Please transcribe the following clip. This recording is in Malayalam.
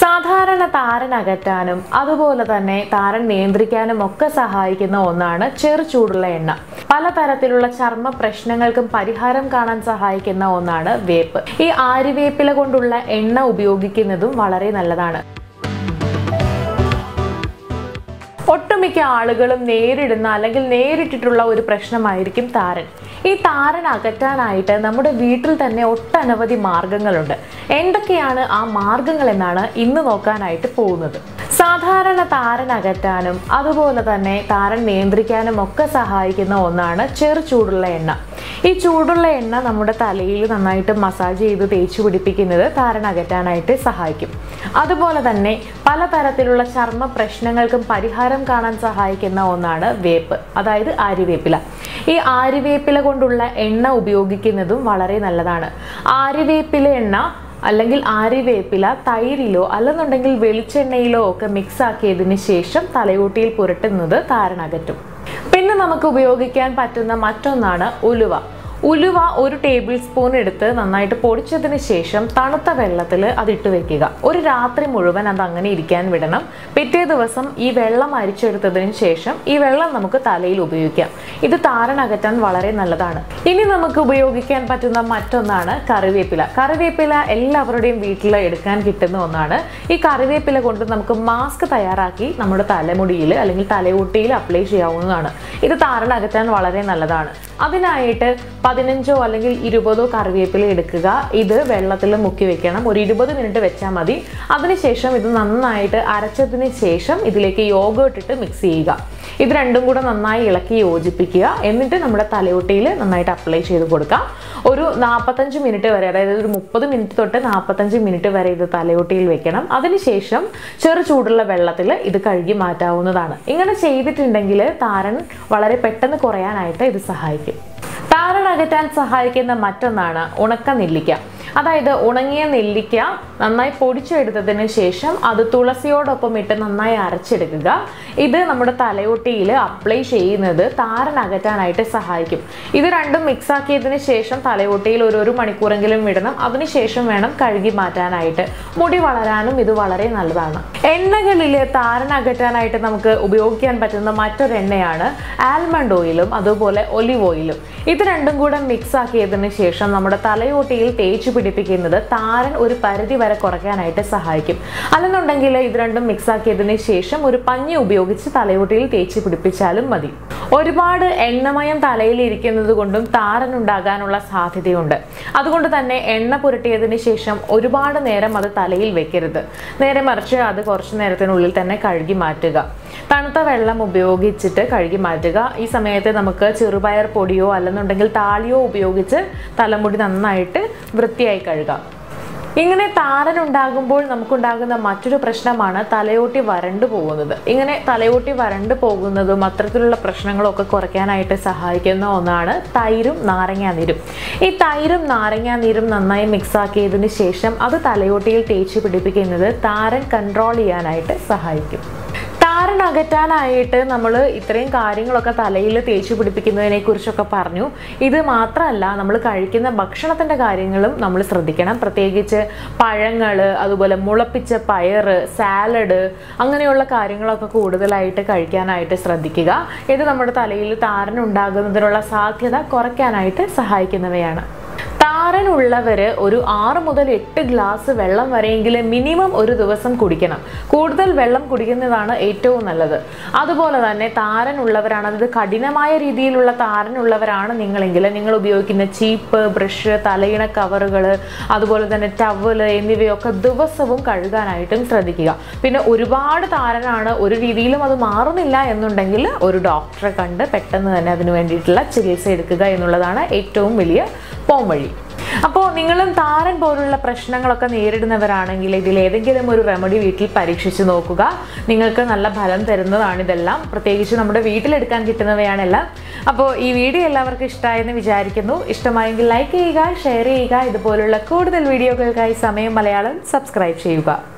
സാധാരണ താരൻ അകറ്റാനും അതുപോലെ തന്നെ താരൻ നിയന്ത്രിക്കാനും ഒക്കെ സഹായിക്കുന്ന ഒന്നാണ് ചെറു ചൂടുള്ള എണ്ണ പലതരത്തിലുള്ള ചർമ്മ പ്രശ്നങ്ങൾക്കും പരിഹാരം കാണാൻ സഹായിക്കുന്ന ഒന്നാണ് വേപ്പ് ഈ ആര്യവേപ്പില കൊണ്ടുള്ള എണ്ണ ഉപയോഗിക്കുന്നതും വളരെ നല്ലതാണ് ഒട്ടുമിക്ക ആളുകളും നേരിടുന്ന അല്ലെങ്കിൽ നേരിട്ടിട്ടുള്ള ഒരു പ്രശ്നമായിരിക്കും താരൻ ഈ താരൻ അകറ്റാനായിട്ട് നമ്മുടെ വീട്ടിൽ തന്നെ ഒട്ടനവധി മാർഗങ്ങളുണ്ട് എന്തൊക്കെയാണ് ആ മാർഗങ്ങൾ എന്നാണ് ഇന്ന് നോക്കാനായിട്ട് പോകുന്നത് സാധാരണ താരൻ അകറ്റാനും അതുപോലെ തന്നെ താരൻ നിയന്ത്രിക്കാനും ഒക്കെ സഹായിക്കുന്ന ഒന്നാണ് ചെറു ചൂടുള്ള എണ്ണ ഈ ചൂടുള്ള എണ്ണ നമ്മുടെ തലയിൽ നന്നായിട്ട് മസാജ് ചെയ്ത് തേച്ച് പിടിപ്പിക്കുന്നത് താരൻ അകറ്റാനായിട്ട് സഹായിക്കും അതുപോലെ തന്നെ പലതരത്തിലുള്ള ചർമ്മ പ്രശ്നങ്ങൾക്കും പരിഹാരം കാണാൻ സഹായിക്കുന്ന ഒന്നാണ് വേപ്പ് അതായത് ആര്യവേപ്പില ഈ ആര്യവേപ്പില കൊണ്ടുള്ള എണ്ണ ഉപയോഗിക്കുന്നതും വളരെ നല്ലതാണ് ആര്യവേപ്പില എണ്ണ അല്ലെങ്കിൽ ആര്യവേപ്പില തൈരിലോ അല്ലെന്നുണ്ടെങ്കിൽ വെളിച്ചെണ്ണയിലോ ഒക്കെ മിക്സ് ആക്കിയതിന് ശേഷം തലയോട്ടിയിൽ പുരട്ടുന്നത് താരനകറ്റും പിന്നെ നമുക്ക് ഉപയോഗിക്കാൻ പറ്റുന്ന മറ്റൊന്നാണ് ഉലുവ ഉലുവ ഒരു ടേബിൾ സ്പൂൺ എടുത്ത് നന്നായിട്ട് പൊടിച്ചതിന് ശേഷം തണുത്ത വെള്ളത്തിൽ അതിട്ട് വെക്കുക ഒരു രാത്രി മുഴുവൻ അത് അങ്ങനെ ഇരിക്കാൻ വിടണം പിറ്റേ ദിവസം ഈ വെള്ളം അരിച്ചെടുത്തതിന് ശേഷം ഈ വെള്ളം നമുക്ക് തലയിൽ ഉപയോഗിക്കാം ഇത് താരനകറ്റാൻ വളരെ നല്ലതാണ് ഇനി നമുക്ക് ഉപയോഗിക്കാൻ പറ്റുന്ന മറ്റൊന്നാണ് കറിവേപ്പില കറിവേപ്പില എല്ലാവരുടെയും വീട്ടിൽ എടുക്കാൻ കിട്ടുന്ന ഒന്നാണ് ഈ കറിവേപ്പില കൊണ്ട് നമുക്ക് മാസ്ക് തയ്യാറാക്കി നമ്മുടെ തലമുടിയിൽ അല്ലെങ്കിൽ തലയൂട്ടിയിൽ അപ്ലൈ ചെയ്യാവുന്നതാണ് ഇത് താരനകറ്റാൻ വളരെ നല്ലതാണ് അതിനായിട്ട് പതിനഞ്ചോ അല്ലെങ്കിൽ ഇരുപതോ കറിവേപ്പില എടുക്കുക ഇത് വെള്ളത്തിൽ മുക്കി വെക്കണം ഒരു ഇരുപത് മിനിറ്റ് വെച്ചാൽ മതി അതിനുശേഷം ഇത് നന്നായിട്ട് അരച്ചതിന് ശേഷം ഇതിലേക്ക് യോഗേട്ട് ഇട്ട് മിക്സ് ചെയ്യുക ഇത് രണ്ടും കൂടെ നന്നായി ഇളക്കി യോജിപ്പിക്കുക എന്നിട്ട് നമ്മുടെ തലയോട്ടിയിൽ നന്നായിട്ട് അപ്ലൈ ചെയ്ത് കൊടുക്കാം ഒരു നാൽപ്പത്തഞ്ച് മിനിറ്റ് വരെ അതായത് ഒരു മുപ്പത് മിനിറ്റ് തൊട്ട് നാൽപ്പത്തഞ്ച് മിനിറ്റ് വരെ ഇത് തലയോട്ടിയിൽ വെക്കണം അതിനുശേഷം ചെറു ചൂടുള്ള വെള്ളത്തിൽ ഇത് കഴുകി മാറ്റാവുന്നതാണ് ഇങ്ങനെ ചെയ്തിട്ടുണ്ടെങ്കിൽ താരൻ വളരെ പെട്ടെന്ന് കുറയാനായിട്ട് ഇത് സഹായിക്കും താരൻ അകറ്റാൻ സഹായിക്കുന്ന മറ്റൊന്നാണ് ഉണക്ക നെല്ലിക്ക അതായത് ഉണങ്ങിയ നെല്ലിക്ക നന്നായി പൊടിച്ചെടുത്തതിന് ശേഷം അത് തുളസിയോടൊപ്പം ഇട്ട് നന്നായി അരച്ചെടുക്കുക ഇത് നമ്മുടെ തലയൊട്ടിയിൽ അപ്ലൈ ചെയ്യുന്നത് താരൻ അകറ്റാനായിട്ട് സഹായിക്കും ഇത് രണ്ടും മിക്സ് ആക്കിയതിന് ശേഷം തലയൊട്ടിയിൽ ഒരു ഒരു മണിക്കൂറെങ്കിലും വിടണം അതിനുശേഷം വേണം കഴുകി മാറ്റാനായിട്ട് മുടി വളരാനും ഇത് വളരെ നല്ലതാണ് എണ്ണകളിൽ താരൻ അകറ്റാനായിട്ട് നമുക്ക് ഉപയോഗിക്കാൻ പറ്റുന്ന മറ്റൊരു എണ്ണയാണ് ആൽമണ്ട് ഓയിലും അതുപോലെ ഒലിവ് ഓയിലും ഇത് രണ്ടും കൂടെ മിക്സ് ആക്കിയതിന് ശേഷം നമ്മുടെ തലയോട്ടിയിൽ തേച്ച് പിടിപ്പിക്കുന്നത് താരൻ ഒരു പരിധി വരെ കുറയ്ക്കാനായിട്ട് സഹായിക്കും അല്ലെന്നുണ്ടെങ്കിൽ ഇത് രണ്ടും മിക്സ് ആക്കിയതിന് ശേഷം ഒരു പഞ്ഞി ഉപയോഗിച്ച് തലയോട്ടിയിൽ തേച്ച് പിടിപ്പിച്ചാലും മതി ഒരുപാട് എണ്ണമയം തലയിൽ ഇരിക്കുന്നത് കൊണ്ടും താരൻ ഉണ്ടാകാനുള്ള സാധ്യതയുണ്ട് അതുകൊണ്ട് തന്നെ എണ്ണ പുരട്ടിയതിന് ശേഷം ഒരുപാട് നേരം അത് തലയിൽ വെക്കരുത് നേരെ മറിച്ച് അത് കുറച്ച് നേരത്തിനുള്ളിൽ തന്നെ കഴുകി മാറ്റുക തണുത്ത വെള്ളം ഉപയോഗിച്ചിട്ട് കഴുകി മാറ്റുക ഈ സമയത്ത് നമുക്ക് ചെറുപയർ പൊടിയോ അല്ലെന്നുണ്ടെങ്കിൽ താളിയോ ഉപയോഗിച്ച് തലമുടി നന്നായിട്ട് വൃത്തിയായി കഴുകാം ഇങ്ങനെ താരൻ ഉണ്ടാകുമ്പോൾ നമുക്കുണ്ടാകുന്ന മറ്റൊരു പ്രശ്നമാണ് തലയോട്ടി വരണ്ടു പോകുന്നത് ഇങ്ങനെ തലയോട്ടി വരണ്ടു പോകുന്നതും അത്തരത്തിലുള്ള പ്രശ്നങ്ങളൊക്കെ കുറയ്ക്കാനായിട്ട് സഹായിക്കുന്ന ഒന്നാണ് തൈരും നാരങ്ങാനീരും ഈ തൈരും നാരങ്ങാനീരും നന്നായി മിക്സ് ആക്കിയതിന് ശേഷം അത് തലയോട്ടിയിൽ തേച്ച് പിടിപ്പിക്കുന്നത് താരൻ കൺട്രോൾ ചെയ്യാനായിട്ട് സഹായിക്കും താരൻ അകറ്റാനായിട്ട് നമ്മൾ ഇത്രയും കാര്യങ്ങളൊക്കെ തലയിൽ തേച്ച് പിടിപ്പിക്കുന്നതിനെ കുറിച്ചൊക്കെ പറഞ്ഞു ഇത് മാത്രമല്ല നമ്മൾ കഴിക്കുന്ന ഭക്ഷണത്തിൻ്റെ കാര്യങ്ങളും നമ്മൾ ശ്രദ്ധിക്കണം പ്രത്യേകിച്ച് പഴങ്ങൾ അതുപോലെ മുളപ്പിച്ച പയർ സാലഡ് അങ്ങനെയുള്ള കാര്യങ്ങളൊക്കെ കൂടുതലായിട്ട് കഴിക്കാനായിട്ട് ശ്രദ്ധിക്കുക ഇത് നമ്മുടെ തലയിൽ താരൻ ഉണ്ടാകുന്നതിനുള്ള സാധ്യത കുറയ്ക്കാനായിട്ട് സഹായിക്കുന്നവയാണ് താരൻ ഉള്ളവർ ഒരു ആറ് മുതൽ എട്ട് ഗ്ലാസ് വെള്ളം വരെയെങ്കിലും മിനിമം ഒരു ദിവസം കുടിക്കണം കൂടുതൽ വെള്ളം കുടിക്കുന്നതാണ് ഏറ്റവും നല്ലത് അതുപോലെ തന്നെ താരൻ ഉള്ളവരാണ് അതായത് കഠിനമായ രീതിയിലുള്ള താരൻ ഉള്ളവരാണ് നിങ്ങളെങ്കിൽ നിങ്ങൾ ഉപയോഗിക്കുന്ന ചീപ്പ് ബ്രഷ് തലയിണ കവറുകൾ അതുപോലെ തന്നെ ടവല് എന്നിവയൊക്കെ ദിവസവും കഴുകാനായിട്ടും ശ്രദ്ധിക്കുക പിന്നെ ഒരുപാട് താരനാണ് ഒരു രീതിയിലും അത് മാറുന്നില്ല എന്നുണ്ടെങ്കിൽ ഒരു ഡോക്ടറെ കണ്ട് പെട്ടെന്ന് തന്നെ അതിന് വേണ്ടിയിട്ടുള്ള ചികിത്സ എടുക്കുക എന്നുള്ളതാണ് ഏറ്റവും വലിയ പോംവഴി അപ്പോൾ നിങ്ങളും താരൻ പോലുള്ള പ്രശ്നങ്ങളൊക്കെ നേരിടുന്നവരാണെങ്കിൽ ഇതിൽ ഏതെങ്കിലും ഒരു റെമഡി വീട്ടിൽ പരീക്ഷിച്ച് നോക്കുക നിങ്ങൾക്ക് നല്ല ഫലം തരുന്നതാണ് ഇതെല്ലാം പ്രത്യേകിച്ച് നമ്മുടെ വീട്ടിലെടുക്കാൻ കിട്ടുന്നവയാണെല്ലാം അപ്പോൾ ഈ വീഡിയോ എല്ലാവർക്കും ഇഷ്ടമായെന്ന് വിചാരിക്കുന്നു ഇഷ്ടമായെങ്കിൽ ലൈക്ക് ചെയ്യുക ഷെയർ ചെയ്യുക ഇതുപോലുള്ള കൂടുതൽ വീഡിയോകൾക്കായി സമയം മലയാളം സബ്സ്ക്രൈബ് ചെയ്യുക